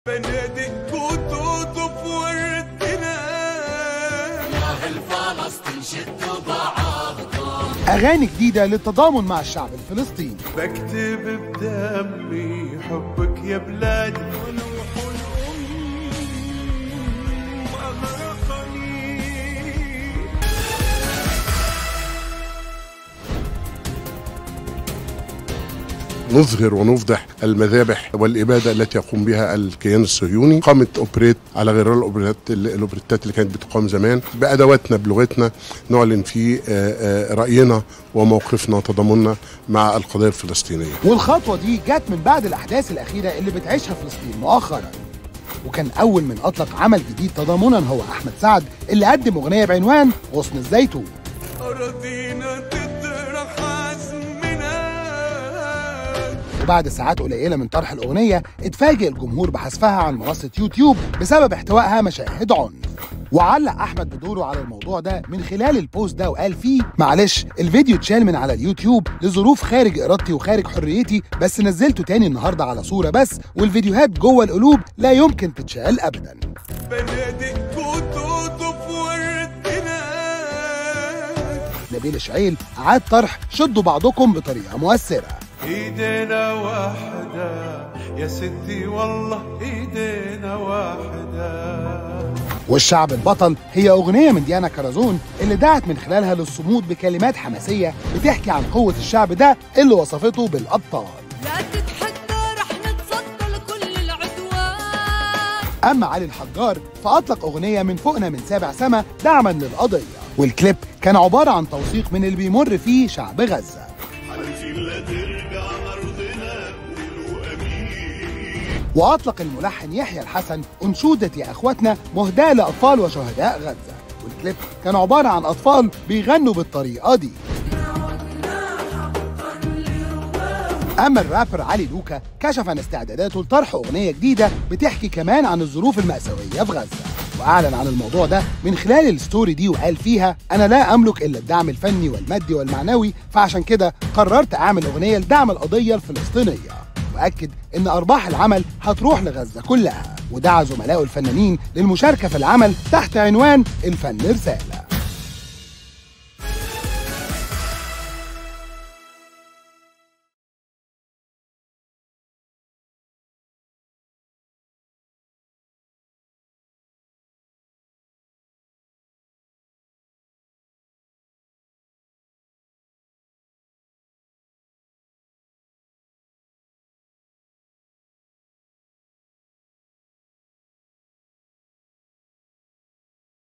بنادق وتوطف وردنا أغاني جديدة للتضامن مع الشعب الفلسطيني بكتب بدمي حبك يا بلادي ونوح الأم أغرقني نظهر ونفضح المذابح والإبادة التي يقوم بها الكيان الصهيوني قامت أوبريت على غير الأوبريت الأوبريتات اللي كانت بتقام زمان بأدواتنا بلغتنا نعلن فيه آه، آه، رأينا وموقفنا وتضامننا مع القضية الفلسطينية والخطوة دي جت من بعد الأحداث الأخيرة اللي بتعيشها فلسطين مؤخرا وكان أول من أطلق عمل جديد تضامنا هو أحمد سعد اللي قدم أغنية بعنوان غصن الزيتون أراضينا تطرح عزمنا وبعد ساعات قليلة من طرح الأغنية اتفاجئ الجمهور بحذفها عن منصة يوتيوب بسبب احتوائها مشاهد عنف وعلق أحمد بدوره على الموضوع ده من خلال البوست ده وقال فيه معلش الفيديو اتشال من على اليوتيوب لظروف خارج إرادتي وخارج حريتي بس نزلته تاني النهاردة على صورة بس والفيديوهات جوه القلوب لا يمكن تتشال أبدا بنادق وتوطف وردنا نبيل شعيل أعاد طرح شدوا بعضكم بطريقة مؤثرة ايدينا واحدة يا ستي والله ايدينا واحدة والشعب البطل هي أغنية من ديانا كرزون اللي دعت من خلالها للصمود بكلمات حماسية بتحكي عن قوة الشعب ده اللي وصفته بالأبطال لا تتحدى رح نتصدى لكل العدوان أما علي الحجار فأطلق أغنية من فوقنا من سابع سما دعما للقضية والكليب كان عبارة عن توثيق من اللي بيمر فيه شعب غزة وأطلق الملحن يحيى الحسن أنشودة يا أخواتنا مهداة لأطفال وشهداء غزة والكليب كان عبارة عن أطفال بيغنوا بالطريقة دي أما الرابر علي لوكا كشف عن استعداداته لطرح أغنية جديدة بتحكي كمان عن الظروف المأساوية في غزة وأعلن عن الموضوع ده من خلال الستوري دي وقال فيها أنا لا أملك إلا الدعم الفني والمادي والمعنوي فعشان كده قررت أعمل أغنية لدعم القضية الفلسطينية وأكد إن أرباح العمل هتروح لغزة كلها ودعا زملائه الفنانين للمشاركة في العمل تحت عنوان الفن رسالة